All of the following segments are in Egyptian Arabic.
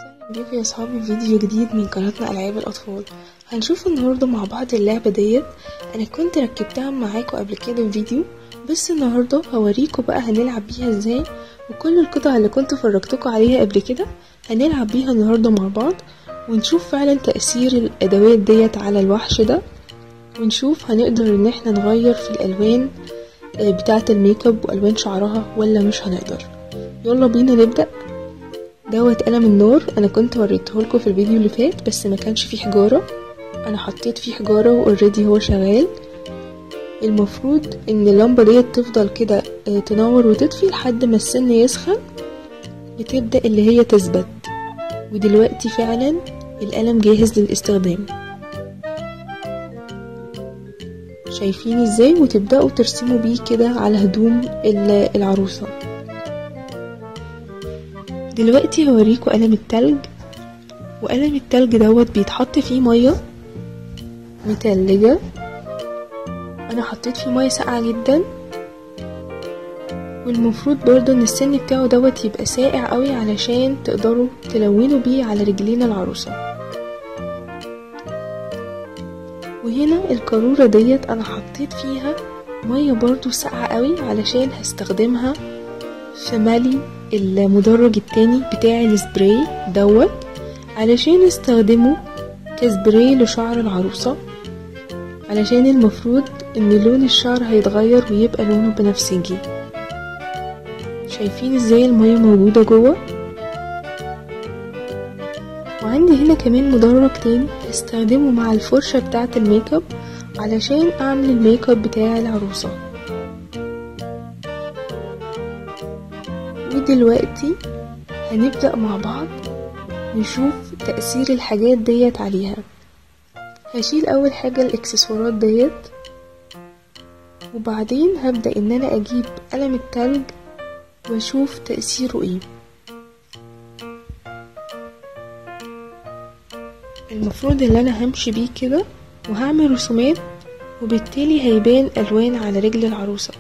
اهلا بيكم يا صحابي في فيديو جديد من قناتنا العاب الاطفال هنشوف النهارده مع بعض اللعبه ديت انا كنت ركبتها معاكم قبل كده في فيديو بس النهارده هوريكم بقى هنلعب بيها ازاي وكل القطع اللي كنت فرجتكم عليها قبل كده هنلعب بيها النهارده مع بعض ونشوف فعلا تأثير الأدوات ديت على الوحش ده ونشوف هنقدر ان احنا نغير في الألوان بتاعة الميك اب وألوان شعرها ولا مش هنقدر يلا بينا نبدأ دوت قلم النار انا كنت وريتهولكوا في الفيديو اللي فات بس ما كانش فيه حجارة انا حطيت فيه حجارة واوريدي هو شغال المفروض ان اللمبة ديت تفضل كده تنور وتطفي لحد ما السن يسخن بتبدأ اللي هي تثبت ودلوقتي فعلا القلم جاهز للاستخدام شايفين ازاي وتبدأوا ترسموا بيه كده على هدوم العروسة دلوقتي هوريكوا قلم التلج وقلم التلج دوت بيتحط فيه مية متلجة انا حطيت فيه مية ساقعة جدا والمفروض برضه ان السن بتاعه دوت يبقى ساقع قوي علشان تقدروا تلونوا بيه على رجلين العروسة وهنا القارورة ديت انا حطيت فيها مية برضه ساقعة قوي علشان هستخدمها في ملي المدرج التاني بتاع السبراي دوت علشان استخدمه كسبراي لشعر العروسة علشان المفروض ان لون الشعر هيتغير ويبقى لونه بنفسجي شايفين ازاي المية موجودة جوه وعندي هنا كمان مدرج تاني هستخدمه مع الفرشة بتاعة الميك اب علشان اعمل الميك اب بتاع العروسة ودلوقتي هنبدأ مع بعض نشوف تأثير الحاجات ديت عليها هشيل اول حاجة الاكسسوارات ديت وبعدين هبدأ ان انا اجيب قلم التلج واشوف تأثيره ايه المفروض ان انا همشي بيه كده وهعمل رسومات وبالتالي هيبان الوان على رجل العروسة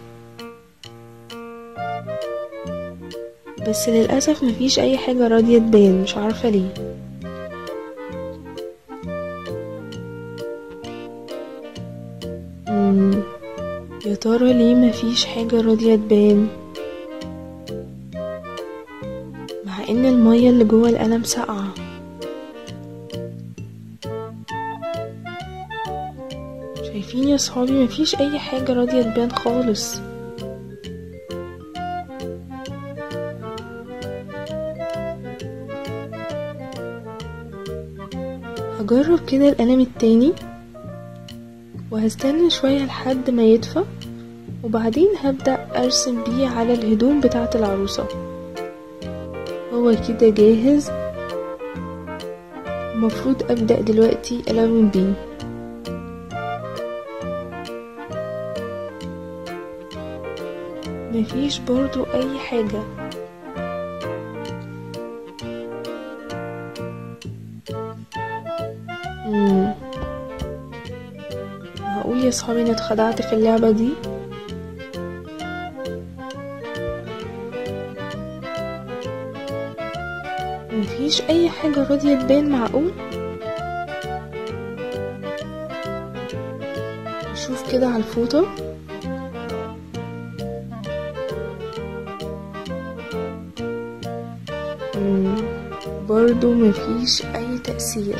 بس للأسف مفيش اي حاجة راضية تبان مش عارفة ليه مم. يا ترى ليه مفيش حاجة راضية تبان مع ان المية اللي جوه القلم ساقعة شايفين يا صحابي مفيش اي حاجة راضية تبان خالص هجرب كده القلم التاني وهستنى شوية لحد ما يدفى وبعدين هبدأ أرسم بيه على الهدوم بتاعة العروسة هو كده جاهز المفروض أبدأ دلوقتي ألون بيه مفيش برضو أي حاجة مم. هقول يا صحابي اني اتخدعت في اللعبة دي مفيش اي حاجة راضية تبان معقول نشوف كده على الفوطة برضو مفيش اي تأثير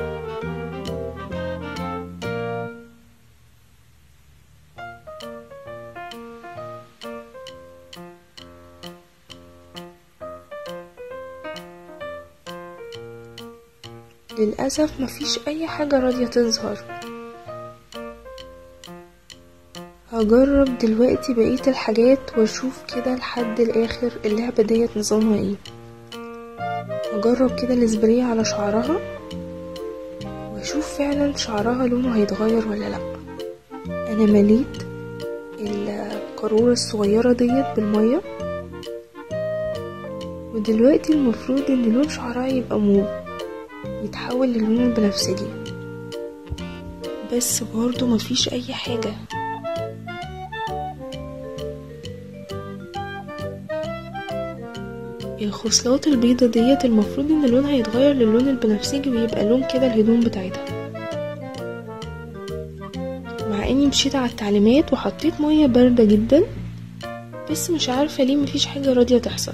للأسف مفيش أي حاجة راضية تظهر هجرب دلوقتي بقية الحاجات واشوف كده لحد الآخر اللعبة ديت نظامها ايه هجرب كده السبراي على شعرها واشوف فعلا شعرها لونه هيتغير ولا لا انا مليت القارورة الصغيرة ديت بالمية ودلوقتي المفروض ان لون شعرها يبقى موف يتحول للون البنفسجي بس برضو مفيش اي حاجة الخصلات البيضة ديت المفروض ان لونها يتغير للون البنفسجي ويبقى لون كده الهدوم بتاعتها مع اني مشيت على التعليمات وحطيت مية باردة جدا بس مش عارفة ليه مفيش حاجة راضية تحصل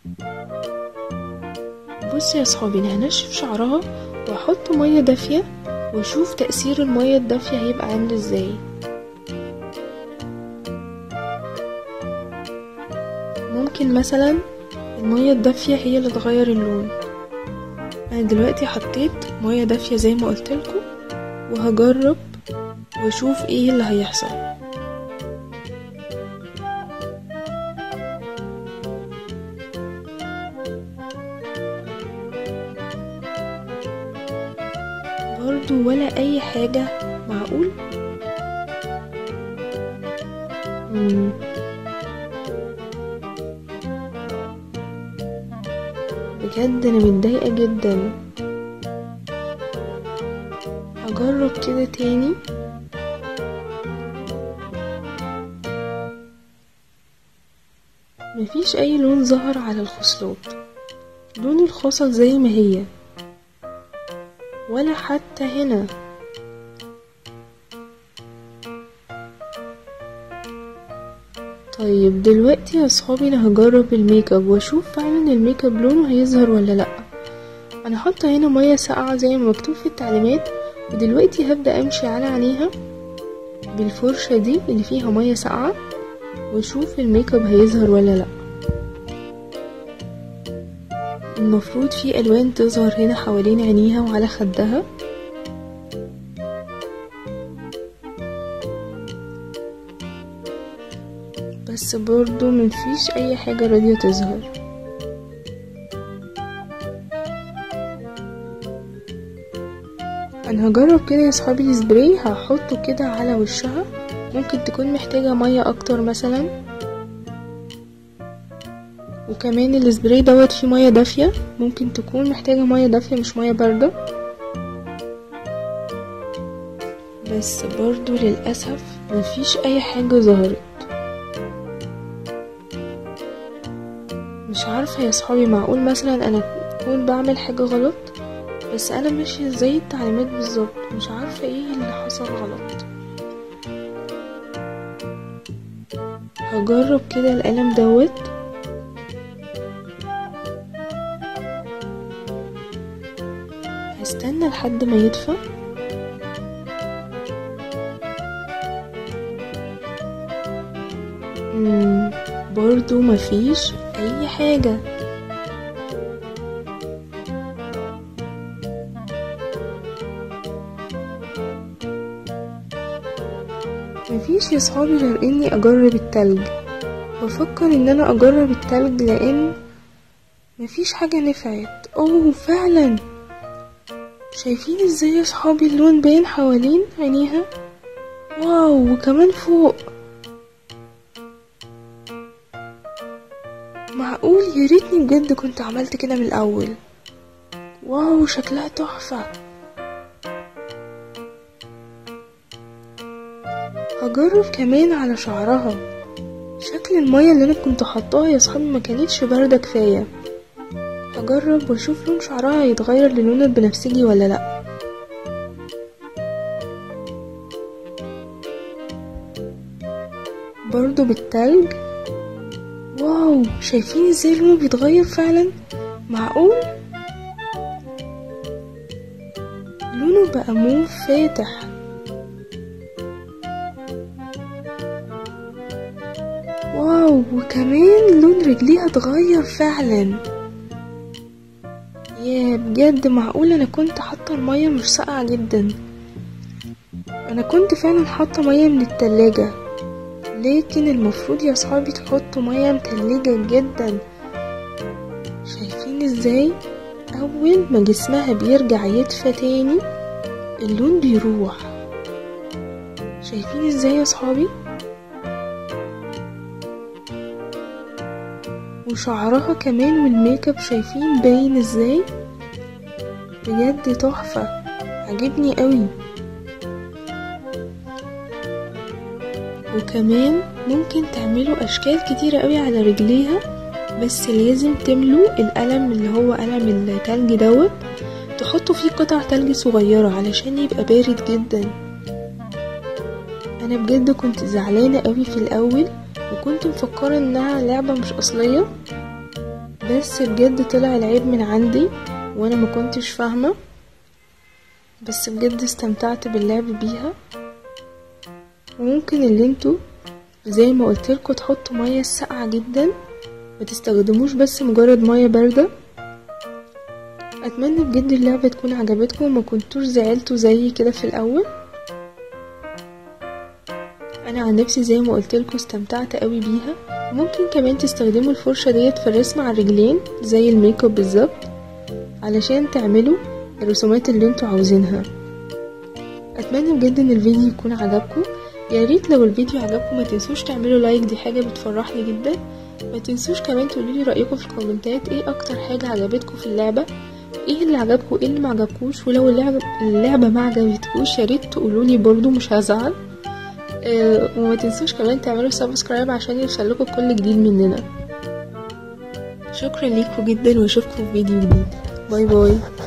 بص يا صحابي انا هنشف شعرها واحط مية دافية واشوف تأثير المية الدافية هيبقى عامل ازاي ممكن مثلا المية الدافية هي اللي تغير اللون انا دلوقتي حطيت مية دافية زي ما قلتلكوا وهجرب واشوف ايه اللي هيحصل برضو ولا اي حاجة معقول مم. بجد انا متضايقة جدا اجرب كده تاني مفيش اي لون ظهر على الخصلات لون الخصل زي ما هي ولا حتى هنا طيب دلوقتي يا صحابي انا هجرب الميك اب واشوف فعلا الميك اب لونه هيظهر ولا لا انا حاطه هنا ميه ساقعه زي ما مكتوب في التعليمات ودلوقتي هبدا امشي على عينيها بالفرشه دي اللي فيها ميه ساقعه واشوف الميك اب هيظهر ولا لا المفروض في الوان تظهر هنا حوالين عينيها وعلى خدها بس برضو مفيش اي حاجة راضية تظهر انا هجرب كده يا صحابي السبراي هحطه كده على وشها ممكن تكون محتاجة مية اكتر مثلا وكمان السبراي دوت فيه مية دافية ممكن تكون محتاجة مية دافية مش مية باردة بس برضو للأسف مفيش أي حاجة ظهرت مش عارفة يا صحابي معقول مثلا أنا أكون بعمل حاجة غلط بس أنا ماشية زي التعليمات بالظبط مش عارفة ايه اللي حصل غلط هجرب كده القلم دوت هستنى لحد ما يدفى مم، برضو مفيش اي حاجة مفيش يا صحابي غير اني اجرب التلج بفكر ان انا اجرب التلج لان مفيش حاجة نفعت اوه فعلا شايفين ازاي يا صحابي اللون باين حوالين عينيها واو وكمان فوق معقول يا ريتني بجد كنت عملت كده من الاول واو شكلها تحفة هجرب كمان على شعرها شكل المية اللي انا كنت حطاها يا صحابي ما كانتش باردة كفاية هجرب واشوف لون شعرها هيتغير للون البنفسجي ولا لا برضو بالتلج واو شايفين ازاي لونه بيتغير فعلا معقول لونه بقى موف فاتح واو وكمان لون رجليها اتغير فعلا يا بجد معقول انا كنت حاطه الميه مش ساقعه جدا انا كنت فعلا حاطه ميه من التلاجة لكن المفروض يا صحابي تحطوا ميه متلجة جدا شايفين ازاي اول ما جسمها بيرجع يدفى تاني اللون بيروح شايفين ازاي يا صحابي وشعرها كمان والميك اب شايفين باين ازاي بجد تحفة عجبني قوي وكمان ممكن تعملوا اشكال كتيرة قوي على رجليها بس لازم تملوا القلم اللي هو قلم التلج دوت تحطوا فيه قطع تلج صغيرة علشان يبقى بارد جدا انا بجد كنت زعلانة قوي في الاول وكنت مفكرة انها لعبة مش اصلية بس بجد طلع العيب من عندي وانا ما كنتش فاهمة بس بجد استمتعت باللعب بيها وممكن اللي انتوا زي ما قلتلكوا تحطوا مية ساقعة جدا ما تستخدموش بس مجرد مية باردة اتمنى بجد اللعبة تكون عجبتكم وما كنتوش زعلتوا زي كده في الاول انا عن نفسي زي ما قلتلكوا استمتعت قوي بيها ممكن كمان تستخدموا الفرشة ديت في الرسم على الرجلين زي الميك اب بالظبط علشان تعملوا الرسومات اللي انتوا عاوزينها اتمنى بجد ان الفيديو يكون عجبكم يا ريت لو الفيديو عجبكم ما تنسوش تعملوا لايك دي حاجه بتفرحني جدا ما تنسوش كمان تقولوا لي رايكم في الكومنتات ايه اكتر حاجه عجبتكم في اللعبه ايه اللي عجبكم وايه اللي ما عجبكوش ولو اللعبه اللعبه ما عجبتكوش يا ريت تقولوا لي برضو مش هزعل أه وما تنسوش كمان تعملوا سبسكرايب عشان يوصلكوا كل جديد مننا شكرا ليكم جدا واشوفكم في فيديو جديد باي باي